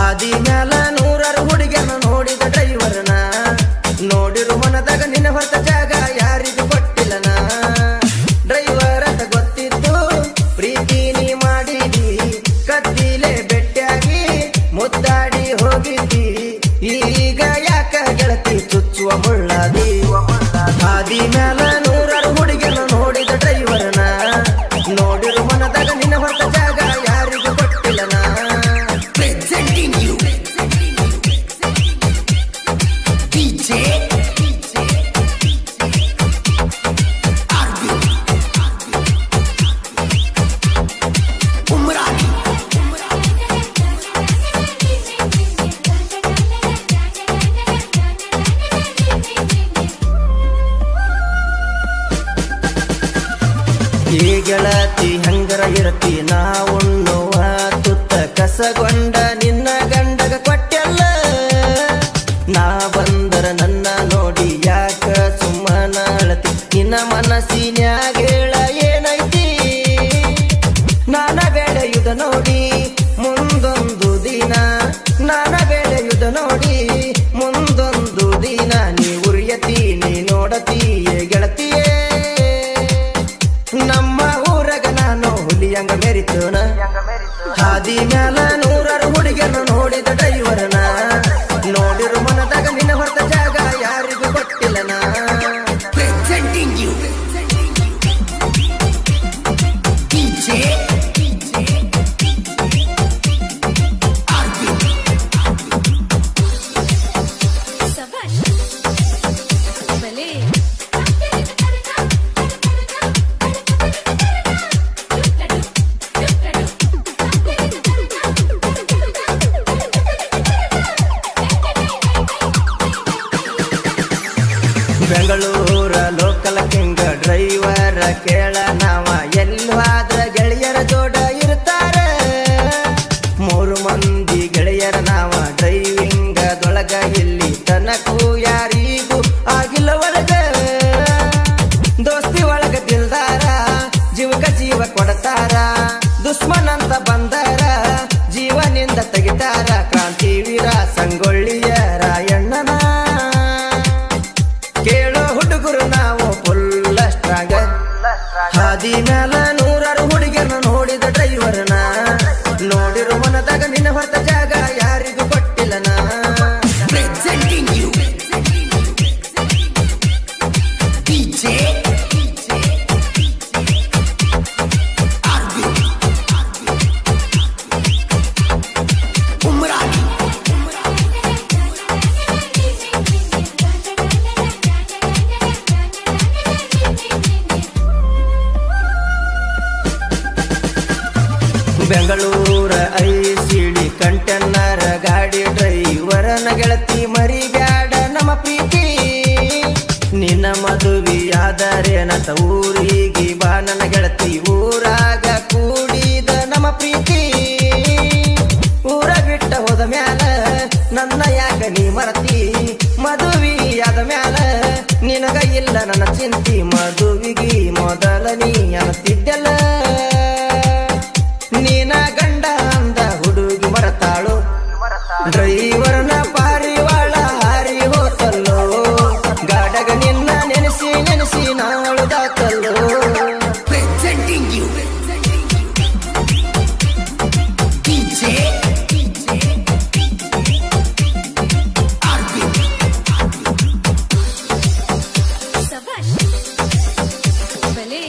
ಹಾದಿ ಮ್ಯಾಲ ನೂರಾರು ಹುಡುಗಿಯನ್ನ ನೋಡಿದ ಡ್ರೈವರ್ನ ನೋಡಿರು ಮನದಾಗ ನಿನ್ನ ಹೊರತ ಜಾಗ ಯಾರಿಗೂ ಕೊಟ್ಟಿಲ್ಲನ ಡ್ರೈವರ್ ಅಂತ ಗೊತ್ತಿತ್ತು ಪ್ರೀತಿ ನೀ ಮಾಡಿದಿ ಕದ್ದಿಲೆ ಬೆಟ್ಟಾಗಿ ಮುದ್ದಾಡಿ ಹೋಗಿದ್ದಿ ಈಗ ಯಾಕ ಗೆಳತಿ ಚುಚ್ಚುವ ಮುಳ್ಳಾದಿ ಹಾದಿ ಮ್ಯಾಲ ನೂರಾರು ಹುಡುಗಿಯನ್ನ ನೋಡಿದ ಡ್ರೈವರ್ನ ನೋಡಿರು ಮನದಾಗ ನಿನ್ನ ಹೊರತ ಜಾಗ ಯಾರಿಗೂ ಕೊಟ್ಟಿಲ್ಲನ Presenting you DJ Arvind Umrani ಈ ಗೆಳತಿ ಹಂಗರ ಇರತಿ ನಾ ಉಣ್ಣುವ ತುತ್ತ ಕಸಗೊಂಡ ನಿನ್ನ ಗಂಡಗ ಕೊಟ್ಟೆಲ್ಲ ನಾ ಬಂದರ ನನ್ನ ನೋಡಿ ಯಾಕ ಸುಮ್ಮನ ಅಳತಿ ನಿನ್ನ ಮನಸ್ಸಿನ್ಯಾಗ ಹೇಳ ಏನೈತಿ ನಾನ ಬೆಳೆಯುದ ನೋಡಿ ಮುಂದೊಂದು ದಿನ ನಾನ ಬೆಳೆಯುದ ನೋಡಿ ಮುಂದೊಂದು ದಿನ ನೀ ಉರಿಯತಿ ನೀ ನೋಡತೀಯೇ ಗೆಳತಿಯೇ ನಮ್ಮ ಊರಗ ನಾನು ಹುಲಿಯಂಗ ಮೆರಿತೋನ ಹಾದಿ ಮ್ಯಾಲ ನೂರಾರು ಹುಡುಗಿಯನ್ನ ನೋಡಿದ ಡ್ರೈವರನ ನೋಡಿರು ಮನದಾಗ ನಿನ್ನ ಹೊರತ ಜಾಗ ಯಾರಿಗೂ ಗೊತ್ತಿಲ್ಲನ Presenting you DJ Arvind ಸಬಾಷ್ ಬಲೆ ಬೆಂಗಳೂರ ಲೋಕಲ್ ಕಿಂಗ ಡ್ರೈವರ ಕೇಳ ನಾವ ಎಲ್ಲಾದ್ರ ಗೆಳೆಯರ ಜೋಡ ಇರ್ತಾರ ಮೂರು ಮಂದಿ ಗೆಳೆಯರ ನಾವ ಡ್ರೈವಿಂಗದೊಳಗ ಇಲ್ಲಿ ತನಕೂ ಯಾರಿಗೂ ಆಗಿಲ್ಲ ಒಳಗ ದೋಸ್ತಿ ಒಳಗ ದಿಲ್ದಾರ ಜೀವಕ ಜೀವ ಕೊಡ್ತಾರ ದುಶ್ಮನ್ ಅಂತ ಬಂದಾರ ಜೀವನಿಂದ ತೆಗಿತಾರ ಕ್ರಾಂತಿವೀರ ಸಂಗೊಳ್ಳಿಯ ರಾಯಣ್ಣನ ಕೇಳೋ ಹುಡುಗರು ನಾವು ಫುಲ್ ಸ್ಟ್ರಾಂಗ್ ಹಾದಿ ಮ್ಯಾಲ ನೂರಾರು ಹುಡುಗಿಯನ್ನ ನೋಡಿದ ಡ್ರೈವರ್ನ ನೋಡಿರು ಮನದಾಗ ನಿನ್ನ ಹೊರತ ಜಾಗ ಯಾರಿಗೂ ಕೊಟ್ಟಿಲ್ಲನ Presenting you DJ Arvind Umrani ಬೆಂಗಳೂರ ಐಸಿಡಿ ಕಂಟೆನ್ನರ ಗಾಡಿ ಡ್ರೈವರನ ಗೆಳತಿ ಮರಿಬ್ಯಾಡ ನಮ್ಮ ಪ್ರೀತಿ ನಿನ್ನ ಮದುವೆಯಾದರೇನತ ಊರಿಗೆ ಬಾ ನನ್ನ ಗೆಳತಿ ಊರಾಗ ಕೂಡಿದ ನಮ್ಮ ಪ್ರೀತಿ ಊರ ಬಿಟ್ಟ ಹೋದ ಮ್ಯಾಲ ನನ್ನ ಯಾಕ ನೀ ಮರತಿ ಮದುವೆಯಾದ ಮ್ಯಾಲ ನಿನಗ ಇಲ್ಲ ನನ್ನ ಚಿಂತಿ ಮದುವಿಗಿ ಮೊದಲ ನೀ ಅನ್ನತಿದ್ದೆಲ್ಲ ನೀನ ಗಂಡ ಅಂದ ಹುಡುಗಿ ಮರತಾಳು ಡ್ರೈವರ್ನ ಪಾರಿವಾಳ ಹಾರಿ ಹೋತಲ್ಲೋ ಗಾಡಗ ನಿನ್ನ ನೆನೆಸಿ ನೆನೆಸಿ ನಾಳುದಾತಲ್ಲೋ Presenting you DJ Arvind ಸಬಾಷ್ ಬಲೆ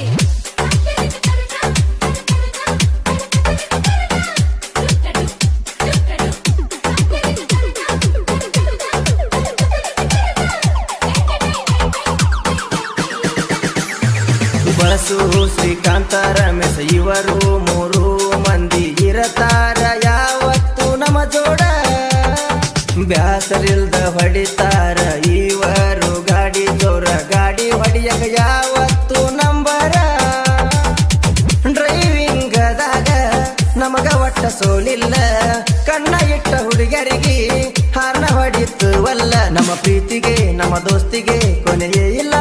ಬಳಸು ಶ್ರೀಕಾಂತ ರಮೇಶ ಇವರು ಮೂರು ಮಂದಿ ಇರತಾರ ಯಾವತ್ತು ನಮ್ಮ ಜೋಡ ಬ್ಯಾಸರಿಲ್ದ ಹೊಡಿತಾರ ಇವರು ಗಾಡಿ ಜೋರ ಗಾಡಿ ಹೊಡಿಯಕ ಯಾವತ್ತು ನಂಬರ ಡ್ರೈವಿಂಗದಾಗ ನಮಗ ಒಟ್ಟ ಸೋಲಿಲ್ಲ ಕಣ್ಣ ಇಟ್ಟ ಹುಡುಗರಿಗೆ ಹಾರ್ನ ಹೊಡಿತು ವಲ್ಲ ನಮ್ಮ ಪ್ರೀತಿಗೆ ನಮ್ಮ ದೋಸ್ತಿಗೆ ಕೊನೆಯೇ ಇಲ್ಲ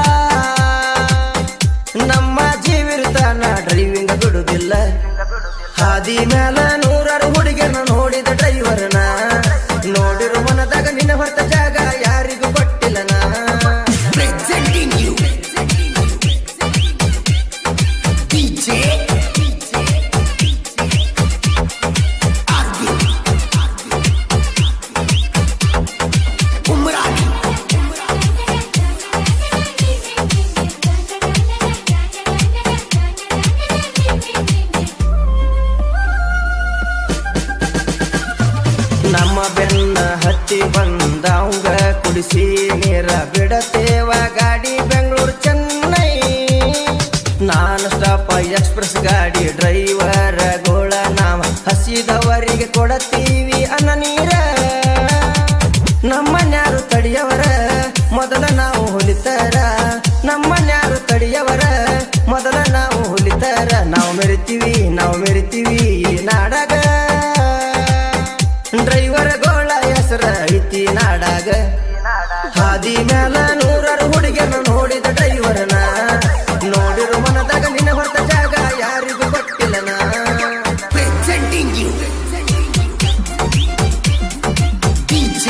ನಮ್ಮ ಜೀವಿರ್ತಾನ ಡ್ರೈವಿಂಗ್ ಬಿಡುದಿಲ್ಲ ಹಾದಿ ಮ್ಯಾಲ ನೂರಾರು ಹುಡುಗಿಯನ್ನ ನೋಡಿದ ಡ್ರೈವರ್ನ ಬೆನ್ನ ಹತ್ತಿ ಬಂದವಂಗ ಕುಡಿಸಿ ನೀರ ಬಿಡತೇವ ಗಾಡಿ ಬೆಂಗಳೂರು ಚೆನ್ನೈ ನಾನು ಸ್ಟಾಪ ಎಕ್ಸ್ಪ್ರೆಸ್ ಗಾಡಿ ಡ್ರೈವರ್ ಗೋಳ ನಾವ ಹಸಿದವರಿಗೆ ಕೊಡತೀವಿ ಅನ್ನ ನೀರ ನಮ್ಮನ್ಯಾರು ತಡಿಯವರ ಮೊದಲ ನಾವು ಹುಲಿತರ ನಮ್ಮನ್ಯಾರು ತಡಿಯವರ ಮೊದಲ ನಾವು ಹುಲಿತರ ನಾವು ಮೆರಿತೀವಿ ನಾವು ಮೆರಿತೀವಿ ಈ ನಾಡಾಗ ಡ್ರೈವರ್ ಗೋಳ ಹೆಸರ ಐತಿ ನಾಡಾಗ ಹಾದಿ ಮ್ಯಾಲ ನೂರಾರು ಹುಡುಗಿಯನ್ನ ನೋಡಿದ ಡ್ರೈವರನ ನೋಡಿರು ಮನದಾಗ ನಿನ್ನ ಹೊರತ ಜಾಗ ಯಾರಿಗೂ ಗೊತ್ತಿಲ್ಲನ Presenting you. DJ.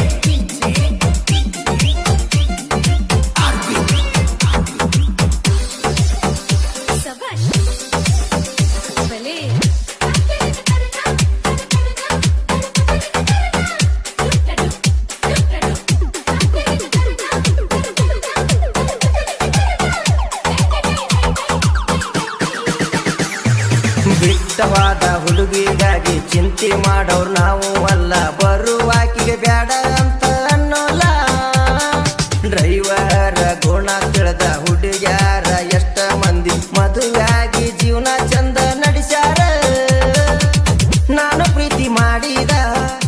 Arvind. ಸಭಾಷ್ ಬಲೆ ಬಿಟ್ಟವಾದ ಹುಡುಗಿಗಾಗಿ ಚಿಂತೆ ಮಾಡೋರು ನಾವು ಅಲ್ಲ ಬರುವಾಕಿಗೆ ಬ್ಯಾಡ ಅಂತ ಅನ್ನೋಲ್ಲ ಡ್ರೈವರ ಗುಣ ತಿಳಿದ ಹುಡುಗ್ಯಾರ ಎಷ್ಟ ಮಂದಿ ಮದುವೆಯಾಗಿ ಜೀವನ ಚಂದ ನಡೆಸ್ಯಾರ ನಾನು ಪ್ರೀತಿ ಮಾಡಿದ